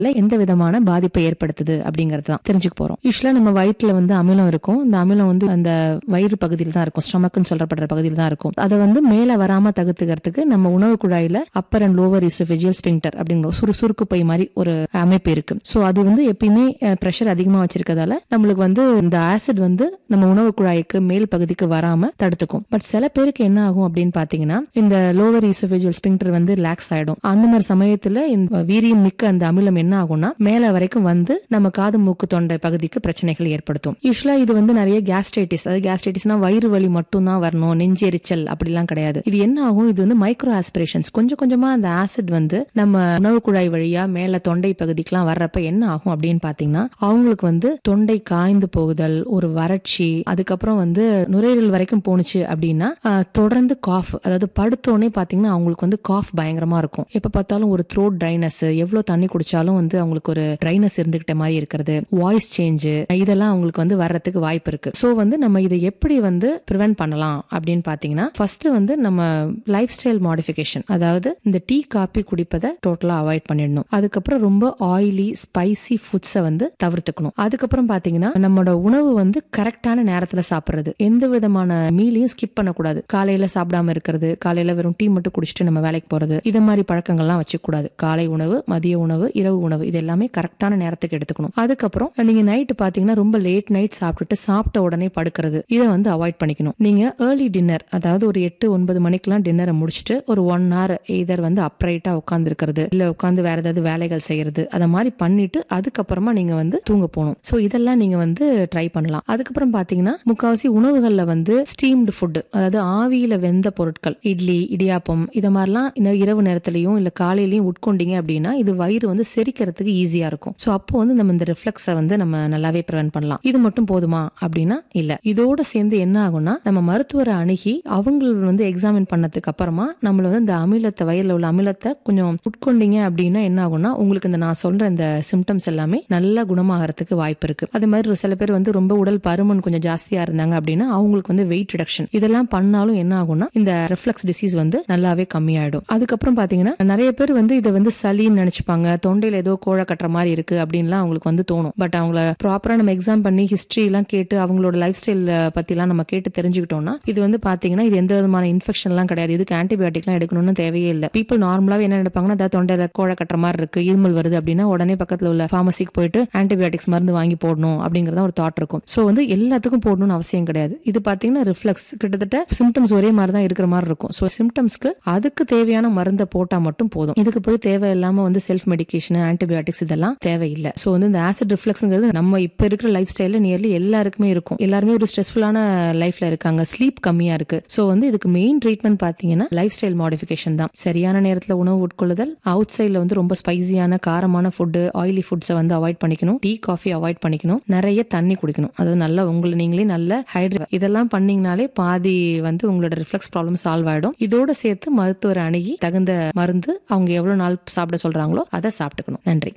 எந்த விதமான பாதிப்பை ஏற்படுத்துது அப்படிங்கறது தான் தெரிஞ்சுக்க போறோம் யூஸ்வலா நம்ம வயிற்றுல வந்து அமிலம் இருக்கும் இந்த அமிலம் வந்து அந்த வயிறு பகுதியில் தான் இருக்கும் ஸ்டொமக்னு சொல்லப்படுற பகுதியில் தான் இருக்கும் அதை வந்து மேல வராம தகுத்துக்கிறதுக்கு நம்ம உணவு குழாயில upper and lower oesophageal sphincter அப்படிங்கிற சுறு சுருக்கு பை மாதிரி ஒரு அமைப்பு இருக்கு சோ அது வந்து எப்பயுமே ப்ரெஷர் அதிகமா வச்சிருக்கதால நம்மளுக்கு வந்து இந்த ஆசிட் வந்து நம்ம உணவு குழாய்க்கு மேல் பகுதிக்கு வராம தடுத்துக்கும் பட் சில பேருக்கு என்ன ஆகும் அப்படின்னு பாத்தீங்கன்னா இந்த லோவர் ஈசோஃபேஜியல் ஸ்பிங்டர் வந்து ரிலாக்ஸ் ஆயிடும் அந்த மாதிரி சமயத்துல இந்த வீரியம் மிக்க அந்த அமிலம் என்ன ஆகும்னா மேல வரைக்கும் வந்து நம்ம காது மூக்கு தொண்டை பகுதிக்கு பிரச்சனைகள் ஏற்படுத்தும் யூஸ்வலா இது வந்து நிறைய கேஸ்ட்ரைட்டிஸ் அதாவது கேஸ்ட்ரைட்டிஸ்னா வயிறு வலி மட்டும் தான் வரணும் நெஞ்செரிச்சல் அப்படிலாம் கிடையாது இது என்ன ஆகும் இது வந்து மைக்ரோ ஆஸ்பிரேஷன்ஸ் கொஞ்சம் கொஞ்சமா அந்த ஆசிட் வந்து நம்ம உணவு குழாய் வழியா மேல தொண்டை பகுதிக்கெல்லாம் வர்றப்ப என்ன ஆகும் அப்படின்னு பாத்தீங்கன்னா அவங்களுக்கு வந்து தொண்டை காய்ந்து போகுதல் ஒரு வறட்சி அதுக்கப்புறம் வந்து நுரையீரல் வரைக்கும் போணுச்சு அப்படின்னா ஆஹ், தொடர்ந்து காஃப் அதாவது படுத்தோடனே பாத்தீங்கன்னா அவங்களுக்கு வந்து காஃப் பயங்கரமா இருக்கும் எப்ப பார்த்தாலும் ஒரு த்ரோட் ட்ரைனஸ் எவ்வளவு தண்ணி குடிச்சாலும் வந்து அவங்களுக்கு ஒரு ட்ரைனஸ் இருந்துகிட்ட மாதிரி இருக்கிறது வாய்ஸ் சேஞ்ச் இதெல்லாம் அவங்களுக்கு வந்து வர்றதுக்கு வாய்ப்பு இருக்கு சோ வந்து நம்ம இதை எப்படி வந்து ப்ரிவென்ட் பண்ணலாம் அப்படின்னு பாத்தீங்கன்னா ஃபர்ஸ்ட் வந்து நம்ம லைஃப் ஸ்டைல் மாடிஃபிகேஷன் அதாவது இந்த டீ காபி குடிப்பதை டோட்டலா அவாய்ட் பண்ணிடணும் அதுக்கப்புறம் ரொம்ப ஆயிலி ஸ்பைசி ஃபுட்ஸை வந்து தவிர்த்துக்கணும் அதுக்கப்புறம் பாத்தீங்கன்னா நம்மளோட உணவு வந்து கரெக்டான நேரத்துல சாப்பிடுறது எந்த விதமான மீலையும் ஸ்கிப் பண்ணக்கூடாது காலையில சாப்பிடாம இருக்கிறது காலையில வெறும் டீ மட்டும் குடிச்சிட்டு நம்ம வேலைக்கு போறது இது மாதிரி பழக்கங்கள்லாம் வச்சுக்க கூடாது காலை உணவு மதிய உணவு இரவு உணவு இது எல்லாமே கரெக்டான நேரத்துக்கு எடுத்துக்கணும் அதுக்கப்புறம் நீங்க நைட்டு பாத்தீங்கன்னா ரொம்ப லேட் நைட் சாப்பிட்டுட்டு சாப்பிட்ட உடனே படுக்கிறது இதை வந்து அவாய்ட் பண்ணிக்கணும் நீங்க ஏர்லி டின்னர் அதாவது ஒரு எட்டு ஒன்பது மணிக்கெல்லாம் டின்னரை முடிச்சுட்டு ஒரு ஒன் ஹவர் எய்தர் வந்து அப்ரைட்டா உட்கார்ந்து இருக்கிறது இல்ல உட்காந்து வேற ஏதாவது வேலைகள் செய்யறது அத மாதிரி பண்ணிட்டு அதுக்கப்புறமா நீங்க வந்து தூங்க போகணும் சோ இதெல்லாம் நீங்க வந்து ட்ரை பண்ணலாம் அதுக்கப்புறம் பாத்தீங்கன்னா முக்காவாசி உணவுகள்ல வந்து ஸ்டீம்டு ஃபுட் அதாவது ஆவியில வெந்த பொருட்கள் இட்லி இடியாப்பம் இத மாதிரிலாம் இந்த இரவு நேரத்திலையும் இல்ல காலையிலயும் உட்கொண்டீங்க அப்படின்னா இது வயிறு வந்து செரிக்கிறதுக்கு ஈஸியா இருக்கும் சோ அப்போ வந்து நம்ம இந்த ரிஃப்ளெக்ஸை வந்து நம்ம நல்லாவே ப்ரிவென்ட் பண்ணலாம் இது மட்டும் போதுமா அப்படின்னா இல்ல இதோட சேர்ந்து என்ன ஆகும்னா நம்ம மருத்துவரை அணுகி அவங்க வந்து எக்ஸாமின் பண்ணதுக்கு அப்புறமா நம்மள வந்து இந்த அமிலத்தை வயிறுல உள்ள அமிலத்தை கொஞ்சம் உட்கொண்டீங்க அப்படின்னா என்ன ஆகும்னா உங்களுக்கு இந்த நான் சொல்ற இந்த சிம்டம்ஸ் எல்லாமே நல்லா குணமாகறதுக்கு வாய்ப்பு இருக்கு அதே மாதிரி ஒரு சில பேர் வந்து ரொம்ப உடல் பருமன் கொஞ்சம் ஜாஸ்தியா இருந்தாங்க அப்படின்னா அவங்களுக்கு வந்து வெயிட் ரிடக்ஷன் இதெல்லாம் பண்ணாலும் என்ன ஆகும்னா இந்த ரிஃப்ளெக்ஸ் டிசீஸ் வந்து நல்லாவே கம்மியாயிடும் அதுக்கப்புறம் பாத்தீங்கன்னா நிறைய பேர் வந்து இதை வந்து சளின்னு நினைச்சுப்பாங்க தொண்டையில ஏதோ கோழை கட்டுற மாதிரி இருக்கு அப்படின்லாம் அவங்களுக்கு வந்து தோணும் பட் அவங்கள ப்ராப்பரா நம்ம எக்ஸாம் பண்ணி ஹிஸ்டரி எல்லாம் கேட்டு அவங்களோட லைஃப் ஸ்டைல் பத்திலாம் நம்ம கேட்டு தெரிஞ்சுக்கிட்டோம்னா இது வந்து பாத்தீங்கன்னா இது எந்த விதமான இன்ஃபெக்ஷன் எல்லாம் கிடையாது இதுக்கு ஆன்டிபயோட்டிக்லாம் எடுக்கணும்னு தேவையே இல்லை பீப்புள் நார்மலாவே என்ன நினைப்பாங்கன்னா அதாவது தொண்டையில கோழை கட்டுற மாதிரி இருக்கு இருமல் வருது அப்படின்னா உடனே பக்கத்துல உள்ள ஃபார்மசிக்கு போயிட்டு ஆன்டிபயோட்டிக்ஸ் மருந்து வாங்கி போடணும் அப்படிங்கறத ஒரு தாட் இருக்கும் சோ வந்து எல்லாத்துக்கும் போடணும்னு அவசியம் கிடையாது இது பாத்தீங்கன்னா ரிஃப்ளெக்ஸ் கிட்டத்தட்ட சிம்டம்ஸ் ஒரே மாதிரி தான் இருக்கிற மாதிரி இருக்கும் ஸோ சிம்டம்ஸ்க்கு அதுக்கு தேவையான மருந்தை போட்டா மட்டும் போதும் இதுக்கு போய் தேவையில்லாம வந்து செல்ஃப் மெடிகேஷன் ஆன்டிபயோட்டிக்ஸ் இதெல்லாம் தேவையில்லை ஸோ வந்து இந்த ஆசிட் ரிஃப்ளெக்ஸ்ங்கிறது நம்ம இப்ப இருக்கிற லைஃப் ஸ்டைல நியர்லி எல்லாருக்குமே இருக்கும் எல்லாருமே ஒரு ஸ்ட்ரெஸ்ஃபுல்லான லைஃப்ல இருக்காங்க ஸ்லீப் கம்மியா இருக்கு ஸோ வந்து இதுக்கு மெயின் ட்ரீட்மெண்ட் பாத்தீங்கன்னா லைஃப் ஸ்டைல் மாடிஃபிகேஷன் தான் சரியான நேரத்துல உணவு உட்கொள்ளுதல் அவுட் சைட்ல வந்து ரொம்ப ஸ்பைசியான காரமான ஃபுட்டு ஆயிலி ஃபுட்ஸை வந்து அவாய்ட் பண்ணிக்கணும் டீ காஃபி அவாய்ட் பண்ணிக்கணும் நிறைய தண்ணி குடிக்கணும் அது நல்லா உங்களை நீங்களே நல்ல ஹைட்ரேட் இதெல்லாம் பண்ணீங்கனாலே பாதி வந்து உங்களோட ரிஃப்ளெக்ஸ் ப்ராப்ளம் சால்வ் ஆயிடும் இதோட சேர்த்து மருத்துவரை அணுகி தகுந்த மருந்து அவங்க எவ்வளவு நாள் சாப்பிட சொல்றாங்களோ அதை சாப்பிட்டுக்கணும் நன்றி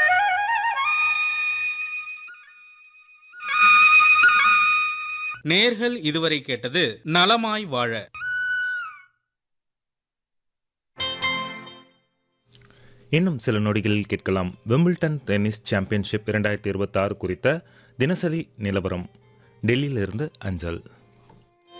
நேர்கள் இதுவரை கேட்டது நலமாய் வாழ இன்னும் சில நொடிகளில் கேட்கலாம் விம்பிள்டன் டென்னிஸ் சாம்பியன்ஷிப் இரண்டாயிரத்தி இருபத்தி ஆறு குறித்த தினசரி நிலவரம் டெல்லியிலிருந்து அஞ்சல்